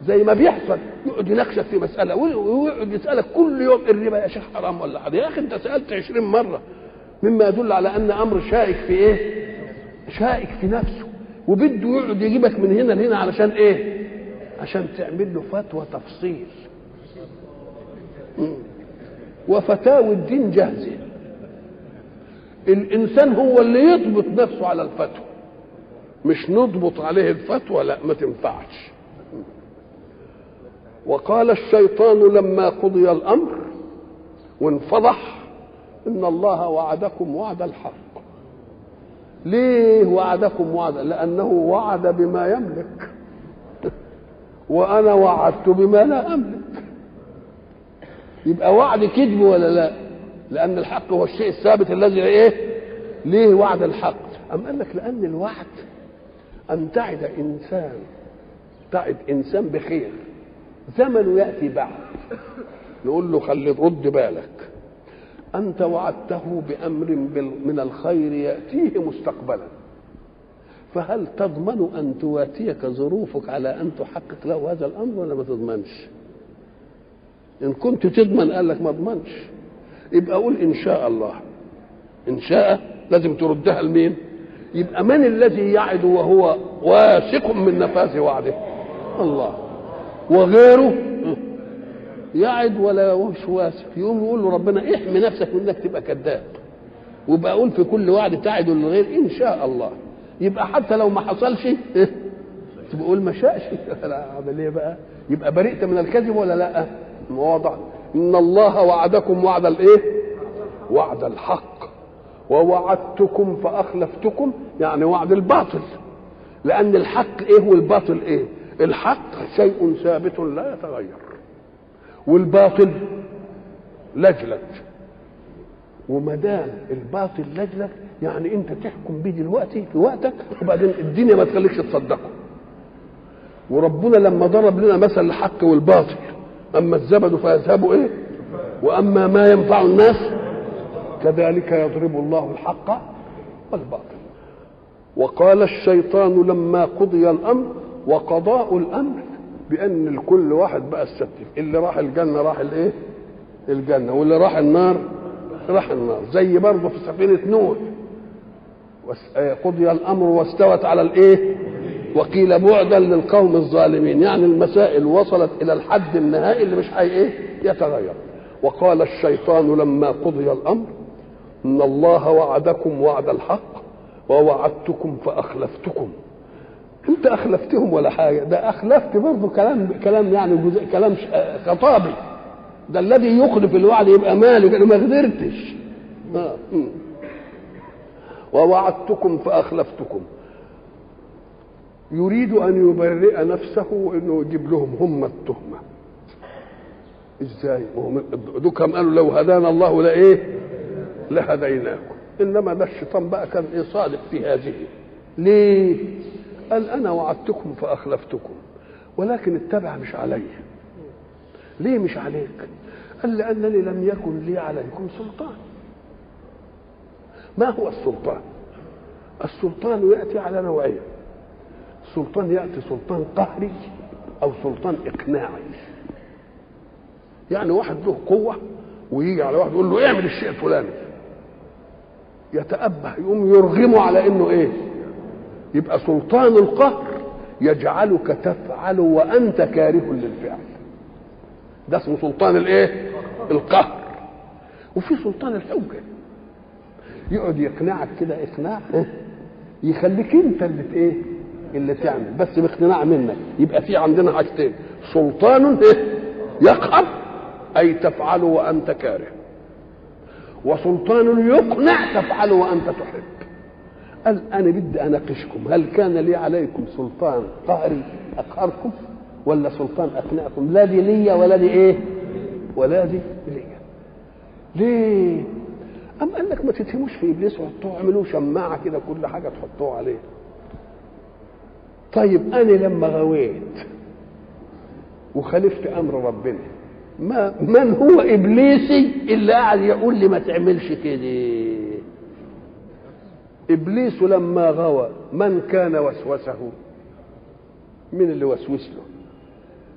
زي ما بيحصل يقعد يناقشك في مساله ويقعد يسالك كل يوم الربا يا شيخ حرام ولا حرام يا اخي انت سالت 20 مره مما يدل على ان امر شائك في ايه؟ شائك في نفسه وبده يقعد يجيبك من هنا لهنا علشان ايه؟ عشان تعمل له فتوى تفصيل مم. وفتاوى الدين جاهزه الانسان هو اللي يضبط نفسه على الفتوى مش نضبط عليه الفتوى لا ما تنفعش وقال الشيطان لما قضي الامر وانفضح ان الله وعدكم وعد الحق ليه وعدكم وعد لانه وعد بما يملك وانا وعدت بما لا املك يبقى وعد كذب ولا لا لان الحق هو الشيء الثابت الذي ايه ليه وعد الحق ام قال لك لان الوعد ان تعد انسان تعد انسان بخير زمنه ياتي بعد نقول له خلي رد بالك انت وعدته بامر من الخير ياتيه مستقبلا فهل تضمن ان تواتيك ظروفك على ان تحقق له هذا الامر ولا ما تضمنش ان كنت تضمن قال لك ما اضمنش يبقى قول ان شاء الله ان شاء لازم تردها لمين يبقى من الذي يعد وهو واثق من نفاذ وعده الله وغيره يعد ولا مش واثق يقوم يقول له ربنا احمي نفسك من انك تبقى كذاب وبقى اقول في كل وعد تعد للغير ان شاء الله يبقى حتى لو ما حصلش تقول ما شاءش لا اعمل ايه بقى يبقى برئت من الكذب ولا لا واضح ان الله وعدكم وعد الايه وعد الحق ووعدتكم فاخلفتكم يعني وعد الباطل لان الحق ايه والباطل ايه الحق شيء ثابت لا يتغير والباطل لجلج وما دام الباطل لجلج يعني انت تحكم بيه دلوقتي في وقتك وبعدين الدنيا ما تخليكش تصدقه وربنا لما ضرب لنا مثل الحق والباطل اما الزبد فيذهب ايه واما ما ينفع الناس كذلك يضرب الله الحق والباطل وقال الشيطان لما قضي الامر وقضاء الامر بان لكل واحد بقى الستف اللي راح الجنه راح الايه الجنه واللي راح النار راح النار زي برضه في سفينه نوح قضي الامر واستوت على الايه وقيل بعدا للقوم الظالمين يعني المسائل وصلت الى الحد النهائي اللي مش هي ايه يتغير وقال الشيطان لما قضي الامر ان الله وعدكم وعد الحق ووعدتكم فاخلفتكم انت اخلفتهم ولا حاجه ده اخلفت برضه كلام كلام يعني جزء كلام خطابي ده الذي يخلف الوعد يبقى مالك انا ما قدرتش آه. ووعدتكم فاخلفتكم يريد ان يبرئ نفسه انه يجيب لهم هم التهمه ازاي دول كم قالوا لو هدانا الله لايه لهديناكم انما ده الشيطان بقى كان ايه صادق في هذه ليه قال انا وعدتكم فاخلفتكم ولكن التبع مش علي ليه مش عليك قال لانني لم يكن لي عليكم سلطان ما هو السلطان السلطان ياتي على نوعين سلطان ياتي سلطان قهري او سلطان اقناعي يعني واحد له قوه ويجي على واحد يقول له اعمل الشيء الفلاني يتأبه يقوم يرغمه على انه ايه يبقى سلطان القهر يجعلك تفعل وانت كاره للفعل ده اسمه سلطان الايه القهر وفي سلطان الحجه يقعد يقنعك كده اقناع يخليك انت اللي ايه اللي تعمل بس باقتناع منك يبقى في عندنا حاجتين سلطان ايه يقهر اي تفعل وانت كاره وسلطان يقنع تفعل وانت تحب قال انا بدي اناقشكم هل كان لي عليكم سلطان قهري اقهركم ولا سلطان اقنعكم لا دي ليا ولا دي ايه ولا دي ليا ليه أم قال لك ما تتهموش في ابليس وحطوه اعملوه شماعه كده كل حاجه تحطوه عليه طيب انا لما غويت وخالفت امر ربنا ما من هو ابليسي اللي قاعد يقول لي ما تعملش كده ابليس لما غوى من كان وسوسه من اللي وسوس له